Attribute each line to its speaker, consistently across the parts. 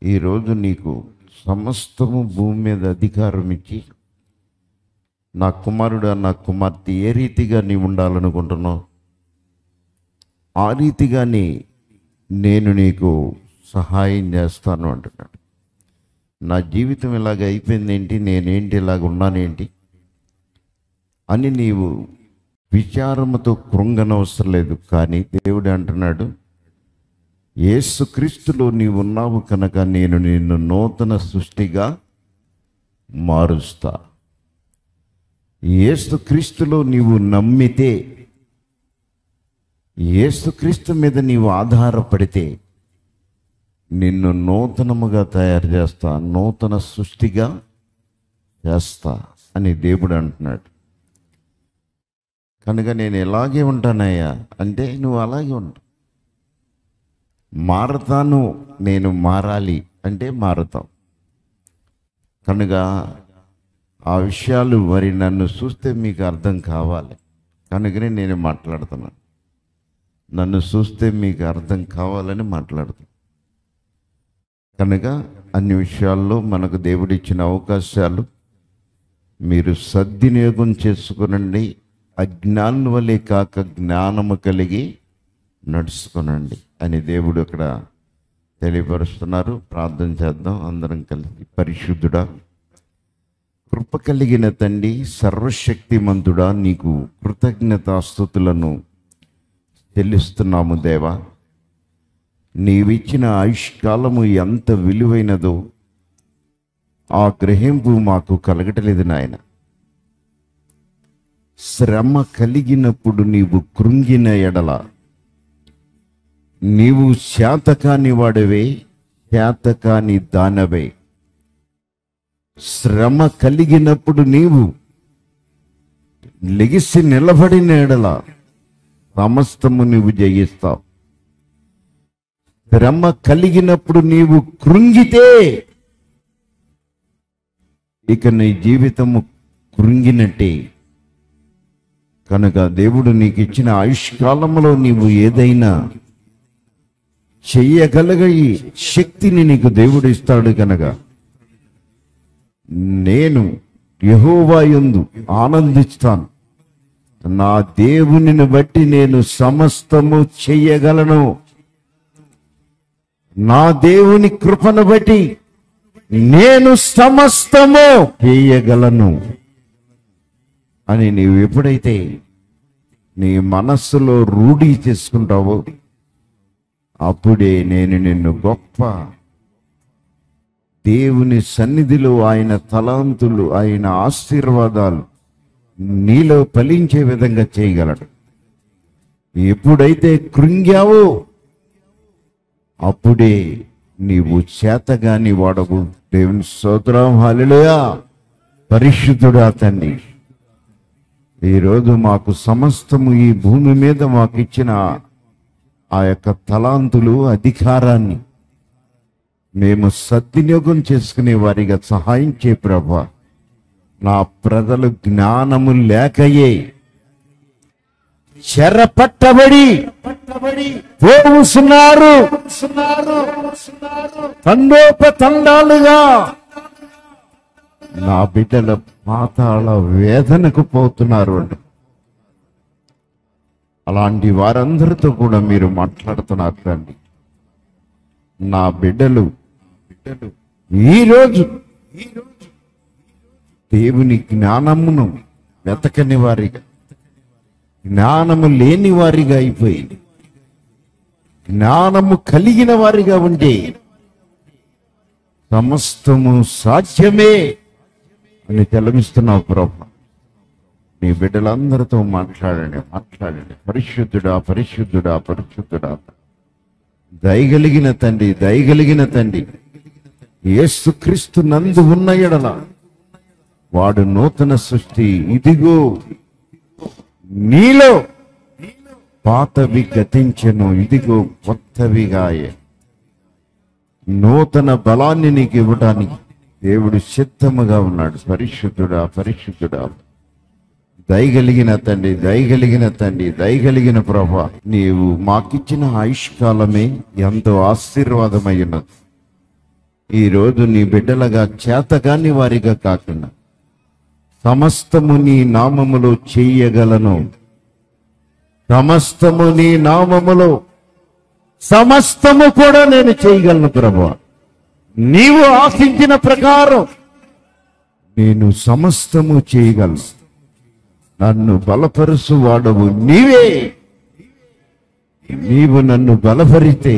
Speaker 1: ఈరోజు నీకు సమస్తము భూమి మీద అధికారం ఇచ్చి నా కుమారుడు నా కుమార్తె ఏ రీతిగా నీ ఉండాలనుకుంటున్నావు ఆ రీతిగాని నేను నీకు సహాయం చేస్తాను అంటున్నాడు నా జీవితం ఇలాగ అయిపోయింది ఏంటి నేనేంటి ఇలాగ ఉన్నానేంటి అని నీవు విచారముతో కృంగనవసరం లేదు కానీ దేవుడు అంటున్నాడు యేసుక్రీస్తులో నీవు ఉన్నావు కనుక నేను నిన్ను నూతన సృష్టిగా మారుస్తా యేసుక్రీస్తులో నీవు నమ్మితే యేసుక్రీస్తు మీద నీవు ఆధారపడితే నిన్ను నూతనముగా తయారు చేస్తా నూతన సృష్టిగా చేస్తా అని దేవుడు అంటున్నాడు కనుక నేను ఎలాగే ఉంటానయ్యా అంటే నువ్వు అలాగే ఉంటా మారతాను నేను మారాలి అంటే మారతాం కనుక ఆ విషయాలు మరి నన్ను చూస్తే మీకు అర్థం కావాలి కనుకనే నేను మాట్లాడుతున్నాను నన్ను చూస్తే మీకు అర్థం కావాలని మాట్లాడుతాను కనుక అన్ని విషయాల్లో మనకు దేవుడిచ్చిన అవకాశాలు మీరు సద్వినియోగం చేసుకునండి అజ్ఞానం వలె కాక జ్ఞానము కలిగి నడుచుకునండి అని దేవుడు ఇక్కడ తెలియపరుస్తున్నారు ప్రార్థన చేద్దాం అందరం కలిసి పరిశుద్ధుడా కృప కలిగిన తండ్రి సర్వశక్తిమంతుడా నీకు కృతజ్ఞతాస్థుతులను చెల్లిస్తున్నాము దేవా నీవిచ్చిన ఆయుష్కాలము ఎంత విలువైనదో ఆ గ్రహింపు మాకు కలగటలేదు నాయన శ్రమ కలిగినప్పుడు నీవు కృంగిన ఎడల నీవు శాతకాని వాడవే శాతకాని దానవే శ్రమ కలిగినప్పుడు నీవు లెగిసి నిలబడిన ఎడల సమస్తము నీవు జయిస్తావు శ్రమ కలిగినప్పుడు నీవు కృంగితే ఇక నీ జీవితము కృంగినట్టే కనుక దేవుడు నీకు ఇచ్చిన ఆయుష్కాలంలో నీవు ఏదైనా చెయ్యగలగయి శక్తిని నీకు దేవుడు ఇస్తాడు కనుక నేను యహోవాయందు ఆనందిస్తాను నా దేవునిని బట్టి నేను సమస్తము చెయ్యగలను నా దేవుని కృపను బట్టి నేను సమస్తము చేయగలను అని నీవు ఎప్పుడైతే నీ మనస్సులో రూఢి చేసుకుంటావో అప్పుడే నేను నిన్ను గొప్ప దేవుని సన్నిధిలో ఆయన తలాంతులు ఆయన ఆశీర్వాదాలు నీలో ఫలించే విధంగా చేయగలడు ఎప్పుడైతే కృంగావో అప్పుడే నీవు చేతగాని వాడవు దేవుని స్తోత్రం హల్లెలూయా పరిశుద్ధుడా తండ్రి ఈరోజు మాకు సమస్తము ఈ భూమి మీద మాకు ఇచ్చిన ఆ యొక్క తలాంతులు అధికారాన్ని మేము సద్వినియోగం చేసుకునే వారిగా సహాయం చే ప్రభా నా ప్రజలు జ్ఞానము లేకయే చెరపట్టబడి పోవుస్తున్నారు తండోపతండాలుగా నా బిడ్డల పాతాళ వేదనకు పోతున్నారు అండి అలాంటి వారందరితో కూడా మీరు మాట్లాడుతున్నారు తండ్రి నా బిడ్డలు బిడ్డలు ఈరోజు దేవుని జ్ఞానమును వెతకని వారిగా జ్ఞానము లేని వారిగా అయిపోయింది జ్ఞానము కలిగిన వారిగా ఉంటే సమస్తము సాధ్యమే అని తెలమిస్తున్నావు ప్రభు నీ బిడ్డలందరితో మాట్లాడండి మాట్లాడండి పరిశుద్ధుడా పరిశుద్ధుడా పరిశుద్ధుడా దయగలిగిన తండ్రి దయగలిగిన తండ్రి యేసుక్రీస్తు నందు ఉన్న ఎడల వాడు నూతన సృష్టి ఇదిగో నీలో పాతవి గతించెను ఇదిగో కొత్తవిగాయే నూతన బలాన్ని నీకు ఇవ్వటానికి దేవుడు సిద్ధముగా ఉన్నాడు పరిశుద్ధుడా పరిశుద్ధుడా దయగలిగిన తండ్రి దయగలిగిన తండ్రి దయగలిగిన ప్రభా నీవు మాకిచ్చిన ఆయుష్కాలమే ఎంతో ఆశీర్వాదమై ఉన్నది ఈరోజు నీ బిడ్డలుగా చేతగాని వారిగా కాకుండా సమస్తము నీ నామములో చేయగలను సమస్తము నీ నామములో సమస్తము కూడా నేను చేయగలను ప్రభు నీవు ఆశించిన ప్రకారం నేను సమస్తము చేయగలను నన్ను బలపరుసు వాడవు నీవే నీవు నన్ను బలపరితే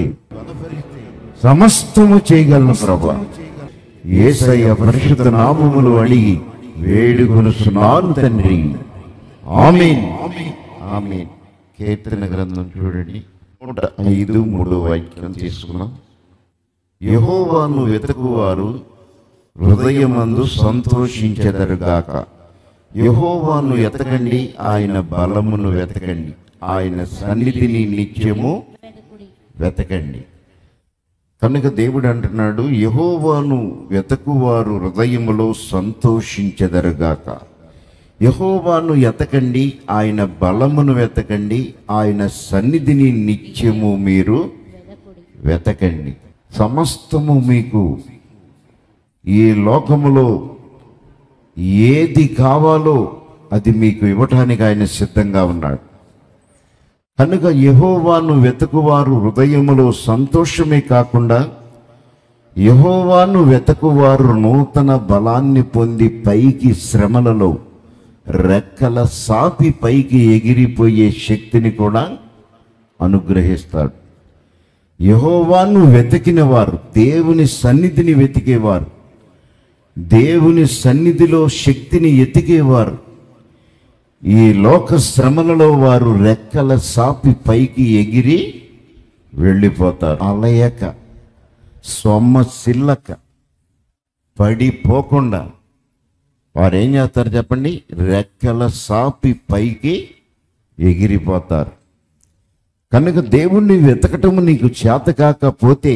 Speaker 1: సమస్తము చేయగలను ప్రభా ఏసయ్య పరిశుద్ధ నామములు అడిగి వేడుకొనుస్తున్నాను తండ్రి ఆమేన్ ఆమేన్ కీర్తన గ్రంథం చూడండి నూట ఐదు మూడు వాక్యం తీసుకున్నాం యహోవాను వెతుకువారు హృదయమందు సంతోషించెదరుగాక యహోవాను ఎతకండి ఆయన బలమును వెతకండి ఆయన సన్నిధిని నిత్యము వెతకండి కనుక దేవుడు అంటున్నాడు యహోవాను వెతకువారు హృదయములో సంతోషించెదరుగాక యహోవాను ఎతకండి ఆయన బలమును వెతకండి ఆయన సన్నిధిని నిత్యము మీరు వెతకండి సమస్తము మీకు ఈ లోకములో ఏది కావాలో అది మీకు ఇవ్వటానికి ఆయన సిద్ధంగా ఉన్నాడు కనుక యహోవాను వెతుకువారు హృదయములో సంతోషమే కాకుండా యహోవాను వెతకువారు నూతన బలాన్ని పొంది పైకి శ్రమలలో రెక్కల సాపి పైకి ఎగిరిపోయే శక్తిని కూడా అనుగ్రహిస్తాడు యహోవాను వెతికిన వారు దేవుని సన్నిధిని వెతికేవారు దేవుని సన్నిధిలో శక్తిని ఎతికేవారు ఈ లోక శ్రమలలో వారు రెక్కల సాపి పైకి ఎగిరి వెళ్ళిపోతారు అలయక సొమ్మ సిల్లక పడిపోకుండా వారు ఏం చేస్తారు చెప్పండి రెక్కల సాపి పైకి ఎగిరిపోతారు కనుక దేవుణ్ణి వెతకటము నీకు చేత కాకపోతే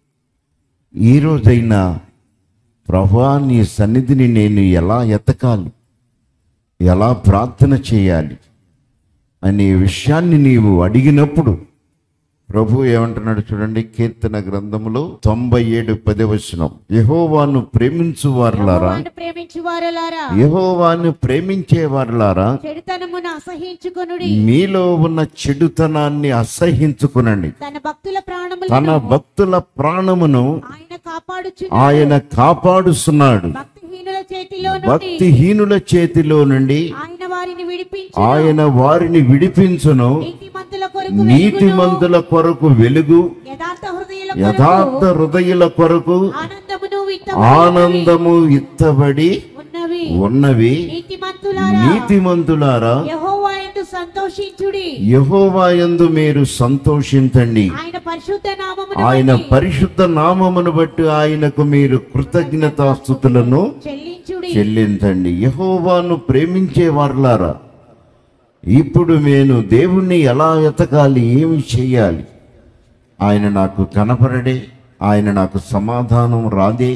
Speaker 1: ఈ రోజైనా ప్రభా నీ సన్నిధిని నేను ఎలా ఎతకాలి ఎలా ప్రార్థన చేయాలి అనే విషయాన్ని నీవు అడిగినప్పుడు ప్రభు ఏమంటున్నాడు చూడండి కీర్తన గ్రంథములో తొంభై ఏడు పదవచనం యహోవాను ప్రేమించు వారులారా
Speaker 2: యెహోవాను ప్రేమించు వారలారా
Speaker 1: యహోవాను ప్రేమించే వారులారా
Speaker 2: చెడుతనమును అసహించుకొనుడి
Speaker 1: మీలో ఉన్న చెడుతనాన్ని అసహించుకునండి
Speaker 2: తన భక్తుల
Speaker 1: తన
Speaker 2: ప్రాణములను
Speaker 1: భక్తుల ప్రాణమును
Speaker 2: ఆయన కాపాడుచు
Speaker 1: ఆయన కాపాడుస్తున్నాడు
Speaker 2: భక్తిహీనుల చేతిలో నుండి
Speaker 1: భక్తిహీనుల చేతిలో నుండి
Speaker 2: ఆయన వారిని విడిపించి
Speaker 1: ఆయన వారిని విడిపించును
Speaker 2: నీతిమంతుల కొరకు
Speaker 1: నీతిమంతుల కొరకు వెలుగు
Speaker 2: యథార్థ హృదయుల
Speaker 1: యథార్థ హృదయుల కొరకు
Speaker 2: ఆనందమును
Speaker 1: ఆనందము ఇత్తబడి
Speaker 2: ఉన్నవి
Speaker 1: ఉన్నవి
Speaker 2: నీతిమంతులారా
Speaker 1: నీతిమంతులారా
Speaker 2: యెహోవా యందు సంతోషించుడి
Speaker 1: యహోవాయందు మీరు సంతోషించండి
Speaker 2: ఆయన పరిశుద్ధ నామమును
Speaker 1: ఆయన
Speaker 2: బట్టి
Speaker 1: పరిశుద్ధ నామమును బట్టి ఆయనకు మీరు కృతజ్ఞతాస్థుతులను
Speaker 2: చెల్లించుడి
Speaker 1: చెల్లించండి యహోవాను ప్రేమించే వారులారా ఇప్పుడు నేను దేవుణ్ణి ఎలా వెతకాలి ఏమి చేయాలి ఆయన నాకు కనపడడే ఆయన నాకు సమాధానం రాదే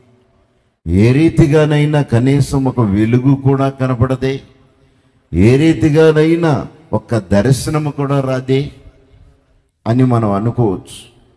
Speaker 1: ఏ రీతిగానైనా కనీసం ఒక వెలుగు కూడా కనపడదే ఏ రీతిగానైనా ఒక్క దర్శనము కూడా రాదే అని మనం అనుకోవచ్చు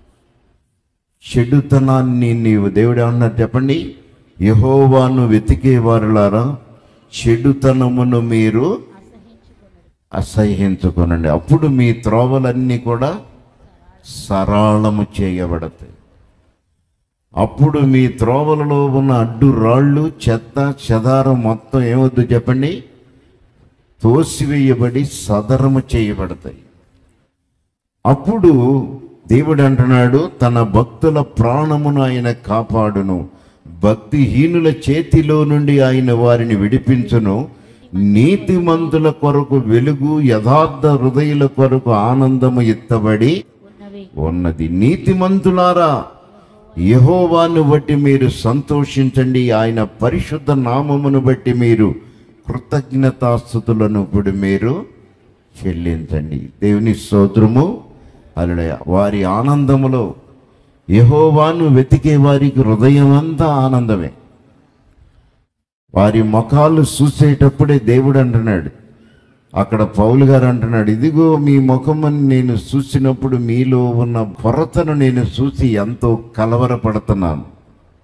Speaker 1: చెడుతనాన్ని నీవు దేవుడు ఏమన్నారు చెప్పండి యహోవాను వెతికే వారులారా చెడుతనమును మీరు అసహ్యించుకొనండి అప్పుడు మీ త్రోవలన్నీ కూడా సరళము చేయబడతాయి అప్పుడు మీ త్రోవలలో ఉన్న అడ్డు రాళ్ళు చెత్త చెదారం మొత్తం ఏమొద్దు చెప్పండి తోసివేయబడి సదరము చేయబడతాయి అప్పుడు దేవుడు అంటున్నాడు తన భక్తుల ప్రాణమును ఆయన కాపాడును భక్తిహీనుల చేతిలో నుండి ఆయన వారిని విడిపించును నీతిమంతుల కొరకు వెలుగు యథార్థ హృదయుల కొరకు ఆనందము ఎత్తబడి
Speaker 2: ఉన్నవి
Speaker 1: ఉన్నది నీతిమంతులారా యహోవాను బట్టి మీరు సంతోషించండి ఆయన పరిశుద్ధ నామమును బట్టి మీరు కృతజ్ఞతాస్థుతులను ఇప్పుడు మీరు చెల్లించండి దేవుని స్తోత్రము అలడయ వారి ఆనందములో యహోవాను వెతికే వారికి హృదయం అంతా ఆనందమే వారి ముఖాలు చూసేటప్పుడే దేవుడు అంటున్నాడు అక్కడ పౌలు గారు అంటున్నాడు ఇదిగో మీ ముఖమని నేను చూసినప్పుడు మీలో ఉన్న కొరతను నేను చూసి ఎంతో కలవరపడుతున్నాను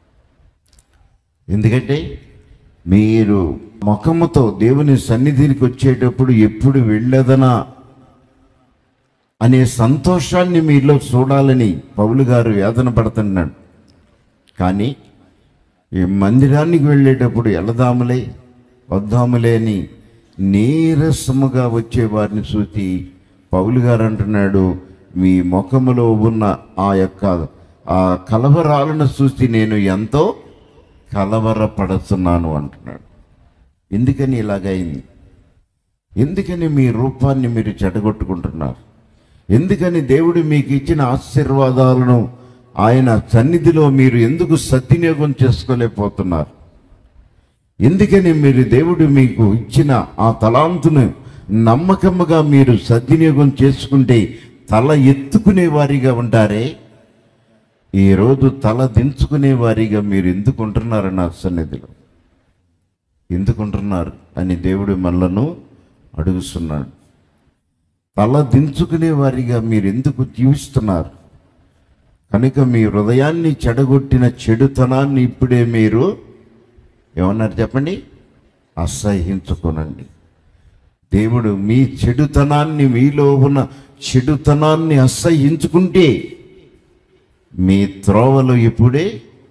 Speaker 1: ఎందుకంటే మీరు ముఖముతో దేవుని సన్నిధికి వచ్చేటప్పుడు ఎప్పుడు వెళ్ళదనా అనే సంతోషాన్ని మీలో చూడాలని పౌలు గారు వేదన పడుతున్నాడు కానీ ఈ మందిరానికి వెళ్ళేటప్పుడు వెళదాములే వద్దాములే అని నీరసముగా వచ్చే వారిని చూసి పౌలు గారు అంటున్నాడు మీ ముఖములో ఉన్న ఆ యొక్క ఆ కలవరాలను చూసి నేను ఎంతో కలవరపడుతున్నాను అంటున్నాడు ఎందుకని ఇలాగైంది ఎందుకని మీ రూపాన్ని మీరు చెడగొట్టుకుంటున్నారు ఎందుకని దేవుడు మీకు ఇచ్చిన ఆశీర్వాదాలను ఆయన సన్నిధిలో మీరు ఎందుకు సద్వినియోగం చేసుకోలేకపోతున్నారు ఎందుకని మీరు దేవుడు మీకు ఇచ్చిన ఆ తలాంతును నమ్మకముగా మీరు సద్వినియోగం చేసుకుంటే తల ఎత్తుకునే వారిగా ఉంటారే ఈరోజు తల దించుకునే వారిగా మీరు ఎందుకు ఉంటున్నారు నా సన్నిధిలో ఎందుకుంటున్నారు అని దేవుడు మనలను అడుగుతున్నాడు తల దించుకునే వారిగా మీరు ఎందుకు జీవిస్తున్నారు కనుక మీ హృదయాన్ని చెడగొట్టిన చెడుతనాన్ని ఇప్పుడే మీరు ఏమన్నారు చెప్పండి అసహించుకోనండి దేవుడు మీ చెడుతనాన్ని మీలో ఉన్న చెడుతనాన్ని అసహించుకుంటే మీ త్రోవలు ఇప్పుడే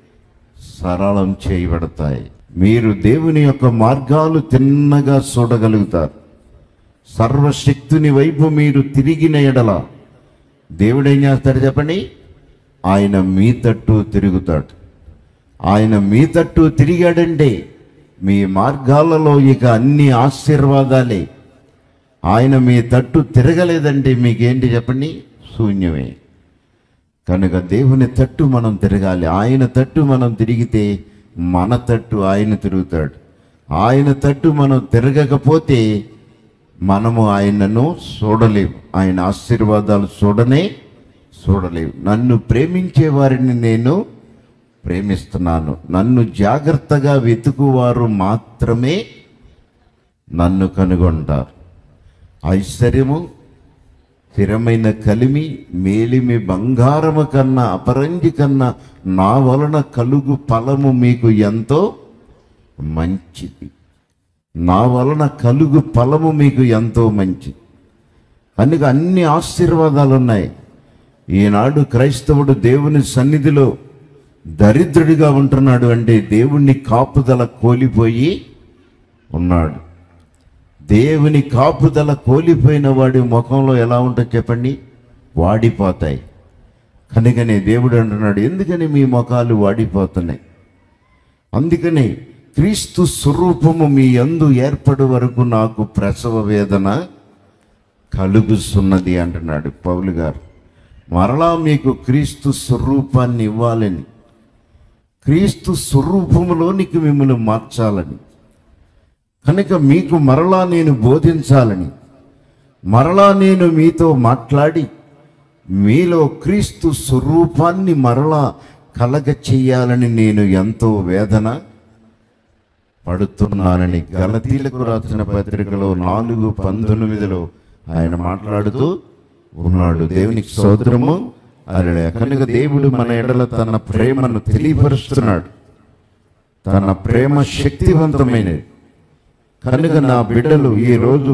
Speaker 1: సరళం చేయబడతాయి మీరు దేవుని యొక్క మార్గాలు తిన్నగా చూడగలుగుతారు సర్వశక్తుని వైపు మీరు తిరిగిన ఎడల దేవుడు ఏం చేస్తాడు చెప్పండి ఆయన మీ తట్టు తిరుగుతాడు ఆయన మీ తట్టు తిరిగాడంటే మీ మార్గాలలో ఇక అన్ని ఆశీర్వాదాలే ఆయన మీ తట్టు తిరగలేదంటే మీకేంటి చెప్పండి శూన్యమే కనుక దేవుని తట్టు మనం తిరగాలి ఆయన తట్టు మనం తిరిగితే మన తట్టు ఆయన తిరుగుతాడు ఆయన తట్టు మనం తిరగకపోతే మనము ఆయనను చూడలేము ఆయన ఆశీర్వాదాలు చూడనే చూడలేవు నన్ను ప్రేమించే వారిని నేను ప్రేమిస్తున్నాను నన్ను జాగ్రత్తగా వెతుకువారు మాత్రమే నన్ను కనుగొంటారు ఐశ్వర్యము స్థిరమైన కలిమి మేలిమి బంగారము కన్నా అపరంజి కన్నా నా వలన కలుగు ఫలము మీకు ఎంతో మంచిది నా వలన కలుగు ఫలము మీకు ఎంతో మంచిది కనుక అన్ని ఆశీర్వాదాలు ఉన్నాయి ఈనాడు క్రైస్తవుడు దేవుని సన్నిధిలో దరిద్రుడిగా ఉంటున్నాడు అంటే దేవుని కాపుదల కోల్పోయి ఉన్నాడు దేవుని కాపుదల కోల్పోయిన వాడి ముఖంలో ఎలా ఉంటుంది చెప్పండి వాడిపోతాయి కనుకనే దేవుడు అంటున్నాడు ఎందుకని మీ ముఖాలు వాడిపోతున్నాయి అందుకని క్రీస్తు స్వరూపము మీ యందు ఏర్పడు వరకు నాకు ప్రసవ వేదన కలుగుతున్నది అంటున్నాడు పౌలు గారు మరలా మీకు క్రీస్తు స్వరూపాన్ని ఇవ్వాలని క్రీస్తు స్వరూపములోనికి మిమ్మల్ని మార్చాలని కనుక మీకు మరలా నేను బోధించాలని మరలా నేను మీతో మాట్లాడి మీలో క్రీస్తు స్వరూపాన్ని మరలా కలగ చెయ్యాలని నేను ఎంతో వేదన పడుతున్నానని గలతీలకు రాసిన పత్రికలో నాలుగు పంతొమ్మిదిలో ఆయన మాట్లాడుతూ ఉన్నాడు దేవునికి సోదరము అరే కనుక దేవుడు మన ఎడల తన ప్రేమను తెలియపరుస్తున్నాడు తన ప్రేమ శక్తివంతమైనది కనుక నా బిడ్డలు ఈ రోజు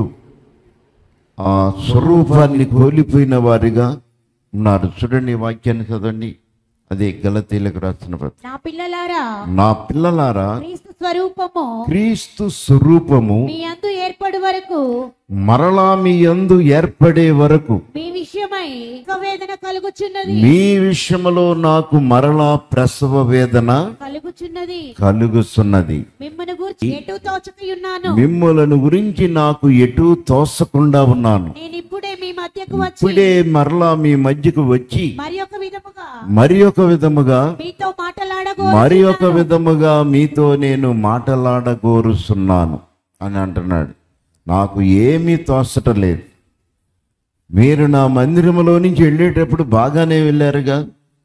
Speaker 1: ఆ స్వరూపాన్ని కోల్పోయిన వారిగా ఉన్నారు చూడండి ఈ వాక్యాన్ని చదవండి అదే గలతీలకు రాసిన పత్రిక.
Speaker 2: నా పిల్లలారా
Speaker 1: నా పిల్లలారా
Speaker 2: క్రీస్తు స్వరూపము
Speaker 1: క్రీస్తు స్వరూపము
Speaker 2: మీ అందు ఏర్పడు వరకు
Speaker 1: మరలా మీ యందు ఏర్పడే వరకు
Speaker 2: మీ విషయమై ఒక వేదన కలుగుచున్నది
Speaker 1: మీ విషయములో నాకు మరలా ప్రసవ వేదన
Speaker 2: కలుగుచున్నది
Speaker 1: కలుగుతున్నది
Speaker 2: మిమ్మల్ని గురించి ఎటు తోచకయున్నాను
Speaker 1: మిమ్మలను గురించి నాకు ఎటు తోసకుండా ఉన్నాను
Speaker 2: నేను ఇప్పుడే మీ మధ్యకు వచ్చి
Speaker 1: ఇప్పుడే మరలా మీ మధ్యకు వచ్చి
Speaker 2: మరి ఒక విధముగా
Speaker 1: మరి ఒక విధముగా
Speaker 2: మీతో మాటలాడగో
Speaker 1: మరి ఒక విధముగా మీతో నేను మాటలాడగోరుస్తున్నాను అని అంటున్నాడు నాకు ఏమీ తోసటం లేదు మీరు నా మందిరములో నుంచి వెళ్ళేటప్పుడు బాగానే వెళ్ళారుగా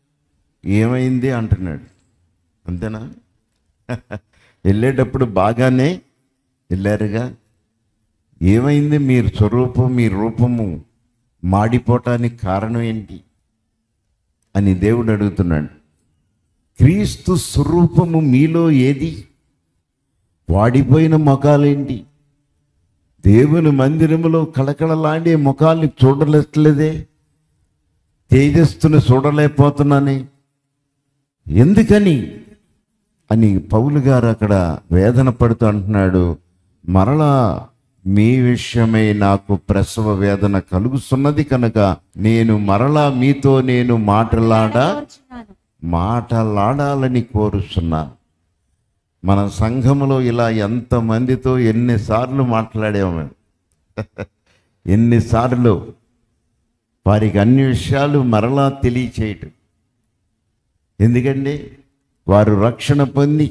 Speaker 1: ఏమైంది అంటున్నాడు అంతేనా వెళ్ళేటప్పుడు బాగానే వెళ్ళారుగా ఏమైంది మీరు స్వరూపం మీ రూపము మాడిపోవటానికి కారణం ఏంటి అని దేవుడు అడుగుతున్నాడు క్రీస్తు స్వరూపము మీలో ఏది వాడిపోయిన ముఖాలేంటి దేవుని మందిరములో కళకళలాడే ముఖాల్ని చూడలేట్లేదే తేజస్సును చూడలేకపోతున్నానే ఎందుకని అని పౌలు గారు అక్కడ వేదన పడుతూ అంటున్నాడు మరలా మీ విషయమై నాకు ప్రసవ వేదన కలుగుతున్నది కనుక నేను మరలా మీతో నేను మాటలాడా
Speaker 2: కోరుచున్నాను.
Speaker 1: మాటలాడాలని కోరుస్తున్నాను మన సంఘములో ఇలా ఎంతమందితో ఎన్నిసార్లు మాట్లాడాము మేము ఎన్నిసార్లు వారికి అన్ని విషయాలు మరలా తెలియచేయటం ఎందుకండి వారు రక్షణ పొంది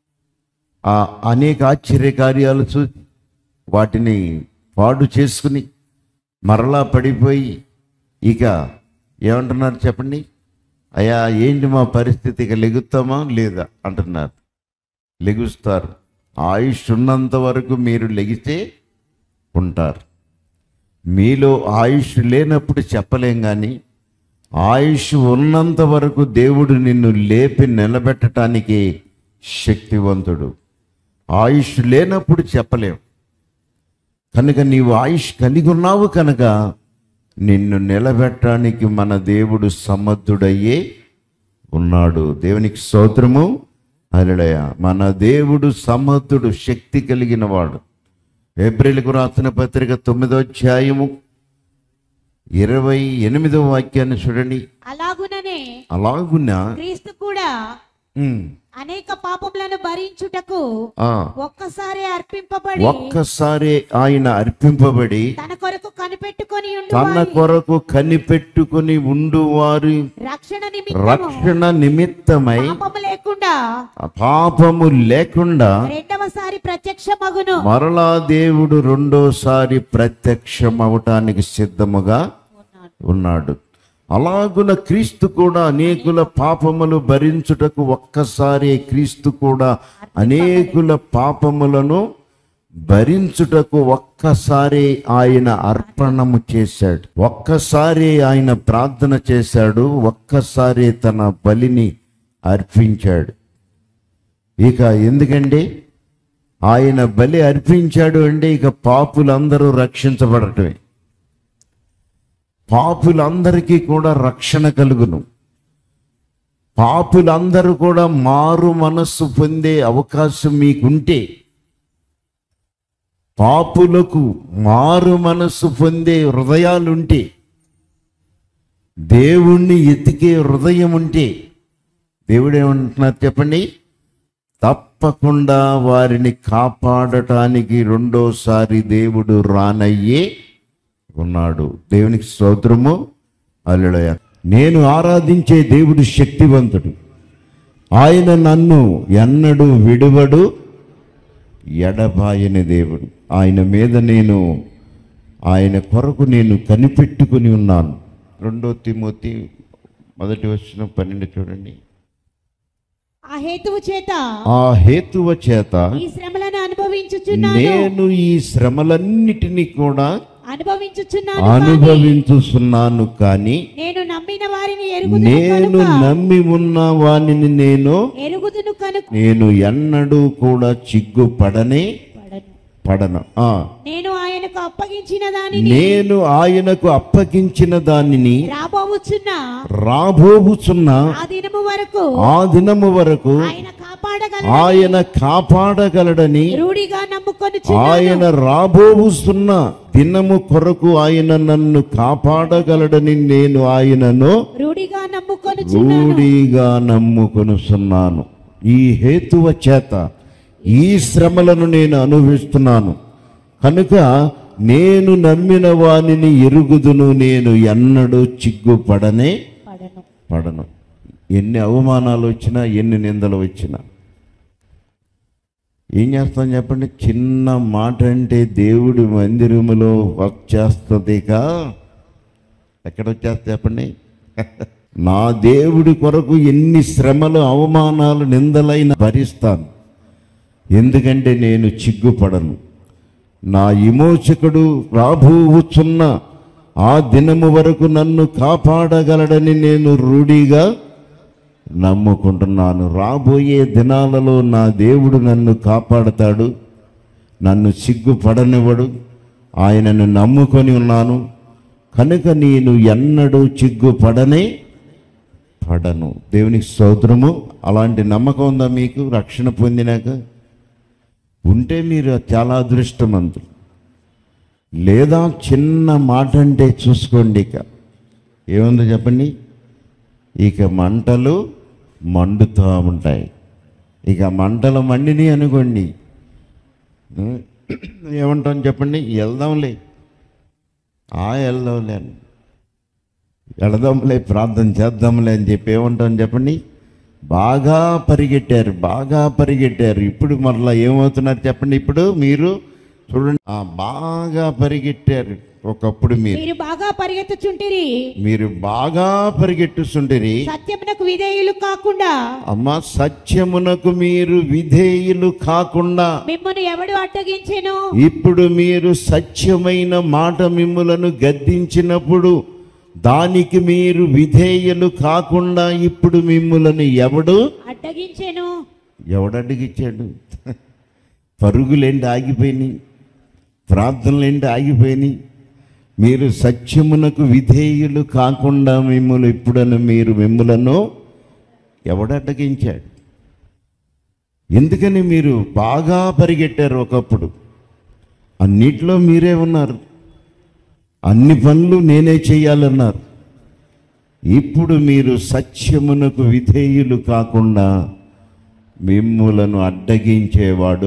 Speaker 1: ఆ అనేక ఆశ్చర్య కార్యాలు చూసి వాటిని పాడు చేసుకుని మరలా పడిపోయి ఇక ఏమంటున్నారు చెప్పండి అయ్యా ఏంటి మా పరిస్థితి ఇక లెగుతామా లేదా అంటున్నారు లెగుస్తారు ఆయుష్ ఉన్నంత వరకు మీరు లెగితే ఉంటారు మీలో ఆయుష్ లేనప్పుడు చెప్పలేం కానీ ఆయుష్ ఉన్నంత వరకు దేవుడు నిన్ను లేపి నిలబెట్టడానికి శక్తివంతుడు ఆయుష్ లేనప్పుడు చెప్పలేం కనుక నీవు ఆయుష్ కలిగి ఉన్నావు కనుక నిన్ను నిలబెట్టడానికి మన దేవుడు సమర్థుడయ్యే ఉన్నాడు దేవునికి స్తోత్రము అలడయ మన దేవుడు సమర్థుడు శక్తి కలిగిన వాడు ఏప్రిల్కు రాసిన పత్రిక తొమ్మిదో అధ్యాయము ఇరవై ఎనిమిదవ వాక్యాన్ని చూడండి
Speaker 2: అలాగుననే
Speaker 1: అలాగున్న
Speaker 2: క్రీస్తు కూడా
Speaker 1: ఉమ్,
Speaker 2: అనేక పాపములను భరించుటకు
Speaker 1: ఆ,
Speaker 2: ఒక్కసారి అర్పింపబడి
Speaker 1: ఒక్కసారి ఆయన అర్పింపబడి
Speaker 2: తన కొరకు కనిపెట్టుకొని ఉండు
Speaker 1: తన
Speaker 2: వారి
Speaker 1: కొరకు కనిపెట్టుకుని ఉండు వారి
Speaker 2: రక్షణ నిమిత్తము
Speaker 1: రక్షణ నిమిత్తమై
Speaker 2: పాపము లేకుండా
Speaker 1: ఆ పాపము లేకుండా
Speaker 2: రెండవసారి ప్రత్యక్షమగును
Speaker 1: మరలా దేవుడు రెండోసారి ప్రత్యక్షమవటానికి సిద్ధముగా ఉన్నాడు అలాగున క్రీస్తు కూడా అనేకుల పాపములు భరించుటకు ఒక్కసారి క్రీస్తు కూడా అనేకుల పాపములను భరించుటకు ఒక్కసారి ఆయన అర్పణము చేశాడు ఒక్కసారి ఆయన ప్రార్థన చేశాడు ఒక్కసారి తన బలిని అర్పించాడు ఇక ఎందుకంటే ఆయన బలి అర్పించాడు అంటే ఇక పాపులందరూ రక్షించబడటమే పాపులందరికీ కూడా రక్షణ కలుగును పాపులందరూ కూడా మారు మనస్సు పొందే అవకాశం మీకుంటే పాపులకు మారు మనస్సు పొందే హృదయాలుంటే దేవుణ్ణి ఎతికే హృదయం ఉంటే దేవుడు ఏమంటున్నారు చెప్పండి తప్పకుండా వారిని కాపాడటానికి రెండోసారి దేవుడు రానయ్యే ఉన్నాడు దేవునికి స్తోత్రము అల్లుడయ నేను ఆరాధించే దేవుడు శక్తివంతుడు ఆయన నన్ను ఎన్నడూ విడువడు ఎడబాయని దేవుడు ఆయన మీద నేను ఆయన కొరకు నేను కనిపెట్టుకుని ఉన్నాను రెండో తిమోతి మొదటి వచ్చిన పన్నెండు చూడండి
Speaker 2: ఆ హేతువు చేత
Speaker 1: ఆ హేతువ చేత
Speaker 2: ఈ శ్రమలను అనుభవించుచున్నాను
Speaker 1: నేను ఈ శ్రమలన్నిటినీ కూడా
Speaker 2: అనుభవించుచున్నాను కానీ
Speaker 1: అనుభవించుతున్నాను కానీ
Speaker 2: నేను నమ్మిన వారిని ఎరుగుదును
Speaker 1: నేను
Speaker 2: కనుక
Speaker 1: నమ్మి ఉన్న వానిని నేను
Speaker 2: ఎరుగుదును కనుక
Speaker 1: నేను ఎన్నడూ కూడా చిగ్గుపడనే
Speaker 2: పడను.
Speaker 1: పడను ఆ
Speaker 2: నేను ఆయనకు అప్పగించిన దానిని
Speaker 1: నేను ఆయనకు అప్పగించిన దానిని
Speaker 2: రాబోవుచున్న
Speaker 1: రాబోవుచున్న
Speaker 2: ఆ దినము వరకు
Speaker 1: ఆ దినము వరకు
Speaker 2: ఆయన కాపాడగల
Speaker 1: ఆయన కాపాడగలడని
Speaker 2: రూఢిగా నమ్ముకొని
Speaker 1: ఆయన రాబోవుస్తున్న దినము కొరకు ఆయన నన్ను కాపాడగలడని నేను ఆయనను
Speaker 2: రూఢిగా నమ్ముకొని
Speaker 1: రూఢిగా నమ్ముకొనుస్తున్నాను ఈ హేతువ చేత ఈ శ్రమలను నేను అనుభవిస్తున్నాను కనుక నేను నమ్మిన వానిని ఎరుగుదును నేను ఎన్నడూ చిగ్గుపడనే
Speaker 2: పడను
Speaker 1: పడను ఎన్ని అవమానాలు వచ్చినా ఎన్ని నిందలు వచ్చినా ఏం చేస్తాం చెప్పండి చిన్న మాట అంటే దేవుడి మందిరములో వచ్చేస్తుందిగా ఎక్కడ వచ్చేస్తా చెప్పండి నా దేవుడి కొరకు ఎన్ని శ్రమలు అవమానాలు నిందలైన భరిస్తాను ఎందుకంటే నేను చిగ్గుపడను నా విమోచకుడు రాబోవుచున్న ఆ దినము వరకు నన్ను కాపాడగలడని నేను రూఢిగా నమ్ముకుంటున్నాను రాబోయే దినాలలో నా దేవుడు నన్ను కాపాడతాడు నన్ను సిగ్గుపడనివ్వడు ఆయనను నమ్ముకొని ఉన్నాను కనుక నేను ఎన్నడూ సిగ్గుపడనే పడను దేవునికి స్తోత్రము అలాంటి నమ్మకం ఉందా మీకు రక్షణ పొందినాక ఉంటే మీరు చాలా అదృష్టవంతులు లేదా చిన్న మాట అంటే చూసుకోండి ఇక ఏముందో చెప్పండి ఇక మంటలు మండుతూ ఉంటాయి ఇక మంటలు మండిని అనుకోండి ఏమంటాం చెప్పండి వెళ్దాంలే ఆ వెళ్దాంలే అని వెళదాంలే ప్రార్థన చేద్దాంలే అని చెప్పి ఏమంటాం చెప్పండి బాగా పరిగెట్టారు బాగా పరిగెట్టారు ఇప్పుడు మరలా ఏమవుతున్నారు చెప్పండి ఇప్పుడు మీరు చూడండి ఆ, బాగా పరిగెట్టారు ఒకప్పుడు మీరు
Speaker 2: మీరు బాగా పరిగెత్తుచుంటిరి
Speaker 1: మీరు బాగా పరిగెట్టుస్తుంటిరి
Speaker 2: సత్యమునకు విధేయులు కాకుండా
Speaker 1: అమ్మ సత్యమునకు మీరు విధేయులు కాకుండా
Speaker 2: మిమ్మల్ని ఎవడు అడ్డగించెను
Speaker 1: ఇప్పుడు మీరు సత్యమైన మాట మిమ్ములను గద్దించినప్పుడు దానికి మీరు విధేయులు కాకుండా ఇప్పుడు మిమ్ములను ఎవడు
Speaker 2: అడ్డగించెను
Speaker 1: ఎవడడ్డగిచ్చాడు పరుగులేంటి ఆగిపోయినాయి ప్రార్థనలేంటి ఆగిపోయినాయి మీరు సత్యమునకు విధేయులు కాకుండా మిమ్మల్ని ఇప్పుడను మీరు మిమ్ములను ఎవడడ్డగించాడు ఎందుకని మీరు బాగా పరిగెట్టారు ఒకప్పుడు అన్నిట్లో మీరే ఉన్నారు అన్ని పనులు నేనే చేయాలన్నారు ఇప్పుడు మీరు సత్యమునకు విధేయులు కాకుండా మిమ్ములను అడ్డగించేవాడు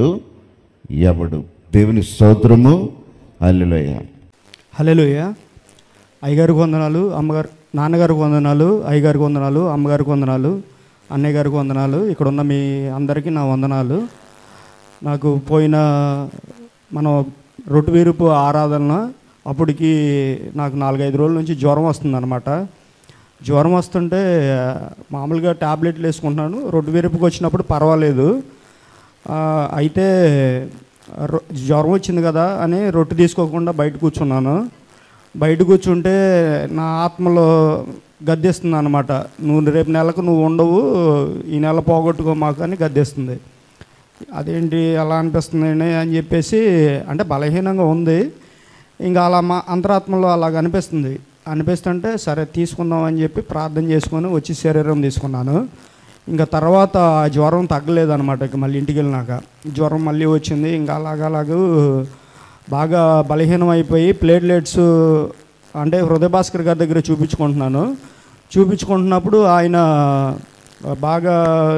Speaker 1: ఎవడు దేవుని స్తోత్రము అల్లులయ్య
Speaker 3: హలోయ అయ్యగారికి వందనాలు అమ్మగారు నాన్నగారికి వందనాలు అయ్యగారికి వందనాలు అమ్మగారికి వందనాలు అన్నయ్య గారికి వందనాలు ఇక్కడ ఉన్న మీ అందరికీ నా వందనాలు నాకు పోయిన మనం రొట్టు వీరుపు ఆరాధన అప్పటికి నాకు నాలుగైదు రోజుల నుంచి జ్వరం వస్తుందన్నమాట జ్వరం వస్తుంటే మామూలుగా ట్యాబ్లెట్లు వేసుకుంటున్నాను రొట్టు వీరుపుకి వచ్చినప్పుడు పర్వాలేదు ఆ, అయితే రొ- జ్వరం వచ్చింది కదా అని రొట్టె తీసుకోకుండా బయట కూర్చున్నాను బయట కూర్చుంటే నా ఆత్మలో గద్దెస్తుంది అనమాట నువ్వు రేపు నెలకు నువ్వు ఉండవు ఈ నెల పోగొట్టుకో మాకు అని గద్దెస్తుంది అదేంటి అలా అనిపిస్తుంది అని చెప్పేసి అంటే బలహీనంగా ఉంది ఇంకా అలా మా అంతరాత్మలో అలాగ అనిపిస్తుంది అనిపిస్తుంటే సరే తీసుకుందాం అని చెప్పి ప్రార్థన చేసుకొని వచ్చి శరీరం తీసుకున్నాను ఇంకా తర్వాత ఆ జ్వరం తగ్గలేదన్నమాట ఇక మళ్ళీ ఇంటికి వెళ్ళినాక జ్వరం మళ్ళీ వచ్చింది ఇంకా అలాగలాగూ బాగా బలహీనం అయిపోయి ప్లేట్లెట్స్ అంటే హృదయ భాస్కర్ గారి దగ్గర చూపించుకుంటున్నాను చూపించుకుంటున్నప్పుడు ఆయన బాగా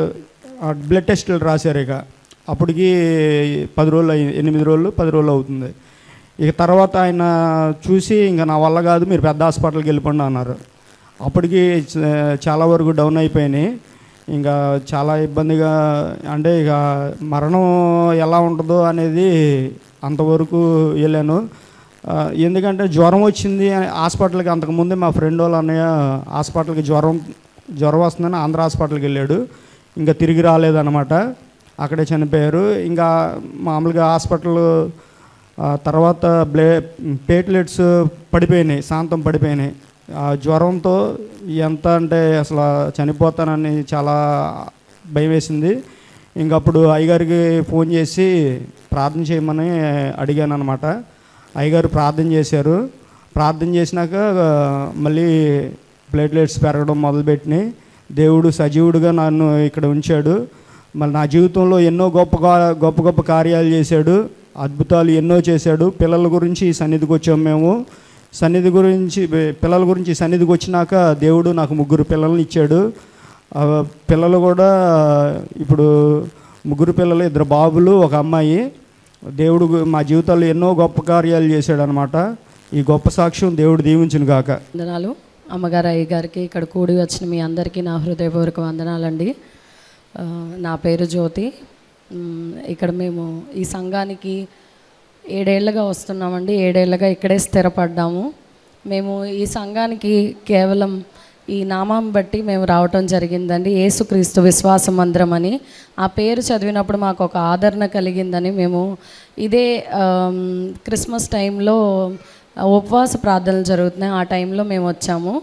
Speaker 3: బ్లడ్ టెస్టులు రాశారు ఇక అప్పటికి పది రోజులు అయ్యి ఎనిమిది రోజులు పది రోజులు అవుతుంది ఇక తర్వాత ఆయన చూసి ఇంకా నా వల్ల కాదు మీరు పెద్ద హాస్పిటల్కి వెళ్ళిపోండి అన్నారు అప్పటికి చ- చాలా వరకు డౌన్ అయిపోయినాయి ఇంకా చాలా ఇబ్బందిగా అంటే ఇక మరణం ఎలా ఉంటుందో అనేది అంతవరకు వెళ్ళాను ఆ, ఎందుకంటే జ్వరం వచ్చింది అని హాస్పిటల్కి అంతకుముందే మా ఫ్రెండ్ వాళ్ళ అన్నయ్య హాస్పిటల్కి జ్వరం జ్వరం వస్తుందని ఆంధ్ర హాస్పిటల్కి వెళ్ళాడు ఇంకా తిరిగి రాలేదన్నమాట అక్కడే చనిపోయారు ఇంకా మామూలుగా హాస్పిటల్ ఆ తర్వాత బ్లే ప్లేట్లెట్స్ పడిపోయినాయి శాంతం పడిపోయినాయి ఆ జ్వరంతో ఎంత అంటే అసలు చనిపోతానని చాలా భయం వేసింది ఇంక అప్పుడు అయ్యగారికి ఫోన్ చేసి ప్రార్థన చేయమని అడిగాను అనమాట అయ్యగారు ప్రార్థన చేశారు ప్రార్థన చేసినాక ఆ, మళ్ళీ ప్లేట్లెట్స్ పెరగడం మొదలుపెట్టినాయి దేవుడు సజీవుడుగా నన్ను ఇక్కడ ఉంచాడు మరి నా జీవితంలో ఎన్నో గొప్ప కా- గొప్ప గొప్ప కార్యాలు చేశాడు అద్భుతాలు ఎన్నో చేశాడు పిల్లల గురించి ఈ సన్నిధికి వచ్చాము మేము సన్నిధి గురించి పిల్లల గురించి ఈ సన్నిధికి వచ్చినాక దేవుడు నాకు ముగ్గురు పిల్లల్ని ఇచ్చాడు ఆ పిల్లలు కూడా ఇప్పుడు ముగ్గురు పిల్లలు ఇద్దరు బాబులు ఒక అమ్మాయి దేవుడు గు- మా జీవితాల్లో ఎన్నో గొప్ప కార్యాలు చేశాడు అనమాట ఈ గొప్ప సాక్ష్యం దేవుడు దీవించును గాక
Speaker 4: వందనాలు అమ్మగారు అయ్య గారికి ఇక్కడ కూడి వచ్చిన మీ అందరికీ నా హృదయపూర్వక వందనాలండి ఆ, నా పేరు జ్యోతి మ్, ఇక్కడ మేము ఈ సంఘానికి ఏడేళ్లుగా వస్తున్నామండి ఏడేళ్లుగా ఇక్కడే స్థిరపడ్డాము మేము ఈ సంఘానికి కేవలం ఈ నామం బట్టి మేము రావటం జరిగిందండి యేసుక్రీస్తు విశ్వాస మందిరం అని ఆ పేరు చదివినప్పుడు మాకు ఒక ఆదరణ కలిగిందని మేము ఇదే ఆమ్, క్రిస్మస్ టైంలో ఉపవాస ప్రార్థనలు జరుగుతున్నాయి ఆ టైంలో మేము వచ్చాము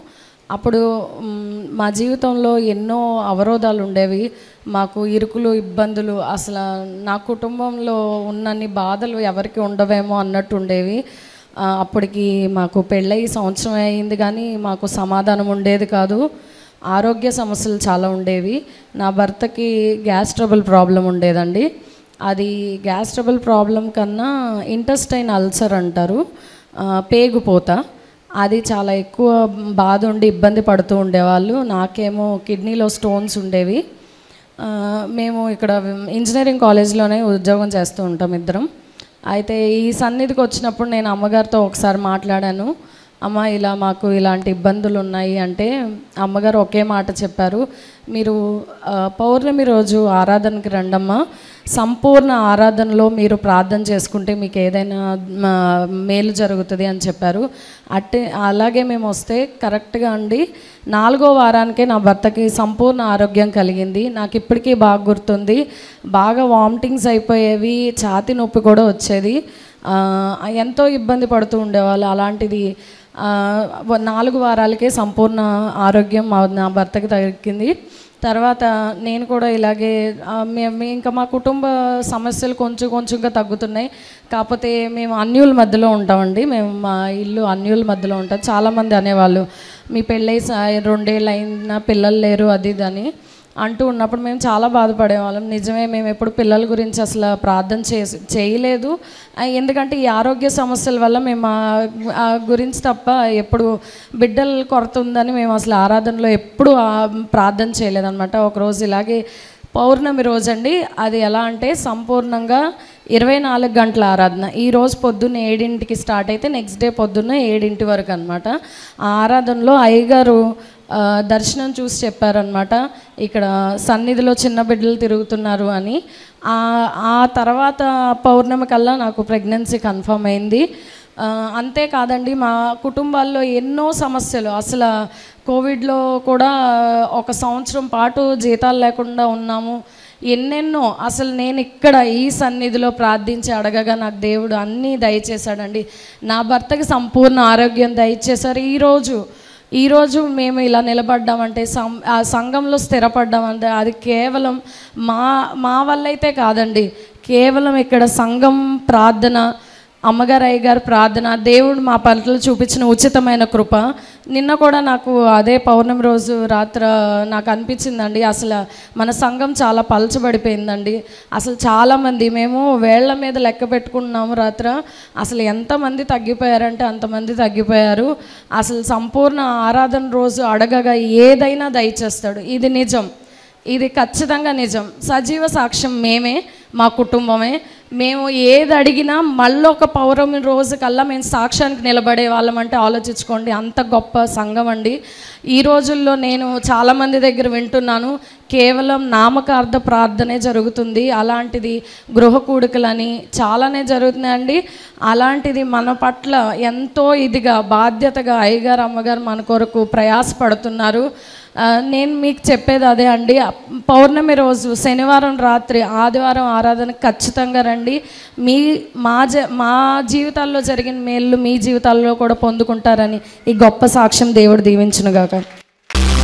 Speaker 4: అప్పుడు మ్, మా జీవితంలో ఎన్నో అవరోధాలు ఉండేవి మాకు ఇరుకులు ఇబ్బందులు అసలు నా కుటుంబంలో ఉన్నన్ని బాధలు ఎవరికి ఉండవేమో అన్నట్టు ఉండేవి ఆ, అప్పటికి మాకు పెళ్ళయి సంవత్సరం అయింది కానీ మాకు సమాధానం ఉండేది కాదు ఆరోగ్య సమస్యలు చాలా ఉండేవి నా భర్తకి గ్యాస్ ట్రబుల్ ప్రాబ్లం ఉండేదండి అది గ్యాస్ ట్రబుల్ ప్రాబ్లం కన్నా ఇంటెస్టైన్ అల్సర్ అంటారు ఆ, పేగుపోత అది చాలా ఎక్కువ బాధ ఉండి ఇబ్బంది పడుతూ ఉండేవాళ్ళు నాకేమో కిడ్నీలో స్టోన్స్ ఉండేవి ఆ, మేము ఇక్కడ ఇంజనీరింగ్ కాలేజ్లోనే ఉద్యోగం చేస్తూ ఉంటాం ఇద్దరం అయితే ఈ సన్నిధికి వచ్చినప్పుడు నేను అమ్మగారితో ఒకసారి మాట్లాడాను అమ్మ ఇలా మాకు ఇలాంటి ఇబ్బందులు ఉన్నాయి అంటే అమ్మగారు ఒకే మాట చెప్పారు మీరు ఆ, పౌర్ణమి రోజు ఆరాధనకి రండమ్మా సంపూర్ణ ఆరాధనలో మీరు ప్రార్థన చేసుకుంటే మీకు ఏదైనా ఆ, మేలు జరుగుతుంది అని చెప్పారు అట్టే అలాగే మేము వస్తే కరెక్ట్గా అండి నాలుగో వారానికే నా భర్తకి సంపూర్ణ ఆరోగ్యం కలిగింది నాకు ఇప్పటికీ బాగా గుర్తుంది బాగా వామిటింగ్స్ అయిపోయేవి ఛాతి నొప్పి కూడా వచ్చేది ఆ, ఎంతో ఇబ్బంది పడుతూ ఉండేవాళ్ళు అలాంటిది ఆ, వ- నాలుగు వారాలకే సంపూర్ణ ఆరోగ్యం మా నా భర్తకి దక్కింది తర్వాత నేను కూడా ఇలాగే ఆ, మేము ఇంకా మా కుటుంబ సమస్యలు కొంచెం కొంచెంగా తగ్గుతున్నాయి కాకపోతే మేము అన్యుల మధ్యలో ఉంటామండి మేము మా ఇల్లు అన్యుల మధ్యలో ఉంటాం చాలామంది అనేవాళ్ళు మీ పెళ్ళై స- రెండేళ్ళు అయినా పిల్లలు లేరు అది ఇది అని అంటూ ఉన్నప్పుడు మేము చాలా బాధపడేవాళ్ళం నిజమే మేము ఎప్పుడు పిల్లల గురించి అసలు ప్రార్థన చేసి చేయలేదు ఆ, ఎందుకంటే ఈ ఆరోగ్య సమస్యల వల్ల మేము ఆ- ఆ గురించి తప్ప ఎప్పుడు బిడ్డల కొరత ఉందని మేము అసలు ఆరాధనలో ఎప్పుడు ఆ ప్రార్థన చేయలేదన్నమాట ఒకరోజు ఇలాగే పౌర్ణమి రోజండి అది ఎలా అంటే సంపూర్ణంగా ఇరవై నాలుగు గంటల ఆరాధన ఈ రోజు పొద్దున్న ఏడింటికి స్టార్ట్ అయితే నెక్స్ట్ డే పొద్దున్న ఏడింటి వరకు అనమాట ఆ ఆరాధనలో అయ్యగారు ఆ, దర్శనం చూసి చెప్పారనమాట ఇక్కడ సన్నిధిలో చిన్న బిడ్డలు తిరుగుతున్నారు అని ఆ ఆ తర్వాత పౌర్ణమి కల్లా నాకు ప్రెగ్నెన్సీ కన్ఫర్మ్ అయింది ఆ, అంతేకాదండి మా కుటుంబాల్లో ఎన్నో సమస్యలు అసలు కోవిడ్లో కూడా ఒక సంవత్సరం పాటు జీతాలు లేకుండా ఉన్నాము ఎన్నెన్నో అసలు నేను ఇక్కడ ఈ సన్నిధిలో ప్రార్థించి అడగగా నాకు దేవుడు అన్నీ దయచేశాడండి నా భర్తకి సంపూర్ణ ఆరోగ్యం దయచేశారు ఈరోజు ఈరోజు మేము ఇలా నిలబడ్డామంటే సం ఆ సంఘంలో స్థిరపడ్డామంటే అది కేవలం మా మా వల్ల అయితే కాదండి కేవలం ఇక్కడ సంఘం ప్రార్థన అమ్మగారు అయ్యగారు ప్రార్థన దేవుడు మా పట్ల చూపించిన ఉచితమైన కృప నిన్న కూడా నాకు అదే పౌర్ణమి రోజు రాత్ర నాకు అనిపించిందండి అసలు మన సంఘం చాలా పలచబడిపోయిందండి అసలు చాలామంది మేము వేళ్ల మీద లెక్క పెట్టుకుంటున్నాము రాత్ర అసలు ఎంతమంది తగ్గిపోయారంటే అంతమంది తగ్గిపోయారు అసలు సంపూర్ణ ఆరాధన రోజు అడగగా ఏదైనా దయచేస్తాడు ఇది నిజం ఇది ఖచ్చితంగా నిజం సజీవ సాక్ష్యం మేమే మా కుటుంబమే మేము ఏది అడిగినా మళ్ళీ ఒక పౌర్ణమి రోజు కల్లా మేము సాక్ష్యానికి నిలబడే వాళ్ళం అంటే ఆలోచించుకోండి అంత గొప్ప సంఘం అండి ఈ రోజుల్లో నేను చాలామంది దగ్గర వింటున్నాను కేవలం నామకార్థ ప్రార్థనే జరుగుతుంది అలాంటిది గృహ కూడికలని చాలానే జరుగుతున్నాయండి అలాంటిది మన పట్ల ఎంతో ఇదిగా బాధ్యతగా అయ్యగారు అమ్మగారు మన కొరకు ప్రయాసపడుతున్నారు ఆ, నేను మీకు చెప్పేది అదే అండి పౌర్ణమి రోజు శనివారం రాత్రి ఆదివారం ఆరాధన ఖచ్చితంగా రండి మీ మా జ మా జీవితాల్లో జరిగిన మేళ్ళు మీ జీవితాల్లో కూడా పొందుకుంటారని ఈ గొప్ప సాక్ష్యం దేవుడు దీవించునుగాక